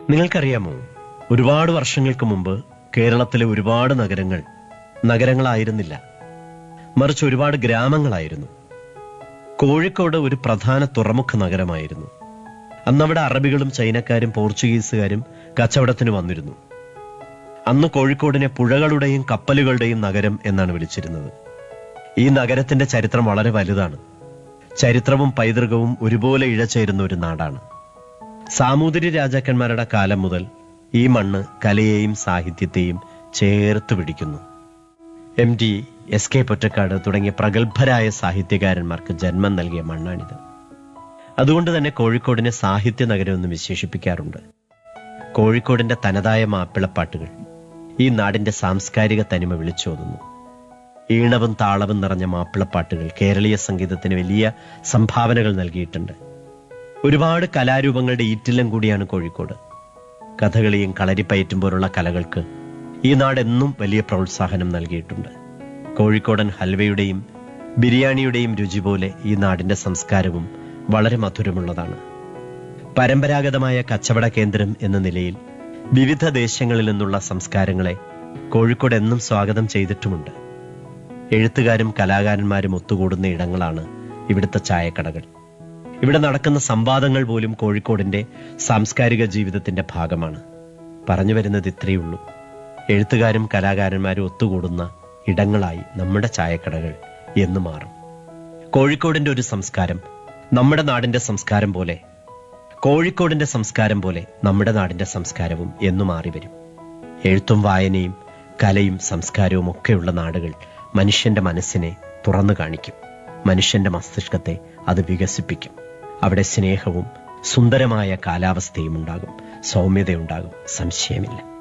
നിങ്ങൾക്കറിയാമോ ഒരുപാട് വർഷങ്ങൾക്ക് മുമ്പ് കേരളത്തിലെ ഒരുപാട് നഗരങ്ങൾ നഗരങ്ങളായിരുന്നില്ല മറിച്ച് ഒരുപാട് ഗ്രാമങ്ങളായിരുന്നു കോഴിക്കോട് ഒരു പ്രധാന തുറമുഖ നഗരമായിരുന്നു അന്നവിടെ അറബികളും ചൈനക്കാരും പോർച്ചുഗീസുകാരും കച്ചവടത്തിന് വന്നിരുന്നു അന്ന് കോഴിക്കോടിനെ പുഴകളുടെയും കപ്പലുകളുടെയും നഗരം എന്നാണ് വിളിച്ചിരുന്നത് ഈ നഗരത്തിന്റെ ചരിത്രം വളരെ വലുതാണ് ചരിത്രവും പൈതൃകവും ഒരുപോലെ ഇഴചേരുന്ന ഒരു നാടാണ് സാമൂതിരി രാജാക്കന്മാരുടെ കാലം മുതൽ ഈ മണ്ണ് കലയെയും സാഹിത്യത്തെയും ചേർത്ത് പിടിക്കുന്നു M T S K Pottekkatt തുടങ്ങിയ പ്രഗത്ഭരായ സാഹിത്യകാരന്മാർക്ക് ജന്മം നൽകിയ മണ്ണാണിത് അതുകൊണ്ട് തന്നെ കോഴിക്കോടിനെ സാഹിത്യ നഗരം എന്ന് വിശേഷിപ്പിക്കാറുണ്ട് കോഴിക്കോടിന്റെ തനതായ മാപ്പിളപ്പാട്ടുകൾ ഈ നാടിന്റെ സാംസ്കാരിക തനിമ വിളിച്ചോതുന്നു ഈണവും താളവും നിറഞ്ഞ മാപ്പിളപ്പാട്ടുകൾ കേരളീയ സംഗീതത്തിന് വലിയ സംഭാവനകൾ നൽകിയിട്ടുണ്ട് ഒരുപാട് കലാരൂപങ്ങളുടെ ഈറ്റില്ലം കൂടിയാണ് കോഴിക്കോട് കഥകളിയും കളരിപ്പയറ്റും പോലുള്ള കലകൾക്ക് ഈ നാട് എന്നും വലിയ പ്രോത്സാഹനം നൽകിയിട്ടുണ്ട് കോഴിക്കോടൻ ഹൽവയുടെയും ബിരിയാണിയുടെയും രുചി പോലെ ഈ നാടിന്റെ സംസ്കാരവും വളരെ മധുരമുള്ളതാണ് പരമ്പരാഗതമായ കച്ചവട കേന്ദ്രം എന്ന നിലയിൽ വിവിധ ദേശങ്ങളിൽ നിന്നുള്ള സംസ്കാരങ്ങളെ കോഴിക്കോട് എന്നും സ്വാഗതം ചെയ്തിട്ടുമുണ്ട് എഴുത്തുകാരും കലാകാരന്മാരും ഒത്തുകൂടുന്ന ഇടങ്ങളാണ് ഇവിടുത്തെ ചായക്കടകൾ ഇവിടെ നടക്കുന്ന സംവാദങ്ങൾ പോലും കോഴിക്കോടിന്റെ സാംസ്കാരിക ജീവിതത്തിന്റെ ഭാഗമാണ് പറഞ്ഞു വരുന്നത് ഇത്രയേ ഉള്ളൂ എഴുത്തുകാരും കലാകാരന്മാരും ഒത്തുകൂടുന്ന ഇടങ്ങളായി നമ്മുടെ ചായക്കടകൾ എന്ന് മാറും കോഴിക്കോടിന്റെ ഒരു സംസ്കാരം നമ്മുടെ നാടിന്റെ സംസ്കാരം പോലെ കോഴിക്കോടിന്റെ സംസ്കാരം പോലെ നമ്മുടെ നാടിന്റെ സംസ്കാരവും എന്നു മാറി വരും എഴുത്തും വായനയും കലയും സംസ്കാരവും ഒക്കെയുള്ള നാടുകൾ മനുഷ്യന്റെ മനസ്സിനെ തുറന്നു കാണിക്കും മനുഷ്യന്റെ മസ്തിഷ്കത്തെ അത് വികസിപ്പിക്കും അവിടെ സ്നേഹവും സുന്ദരമായ കാലാവസ്ഥയും ഉണ്ടാകും സൗമ്യതയുണ്ടാകും സംശയമില്ല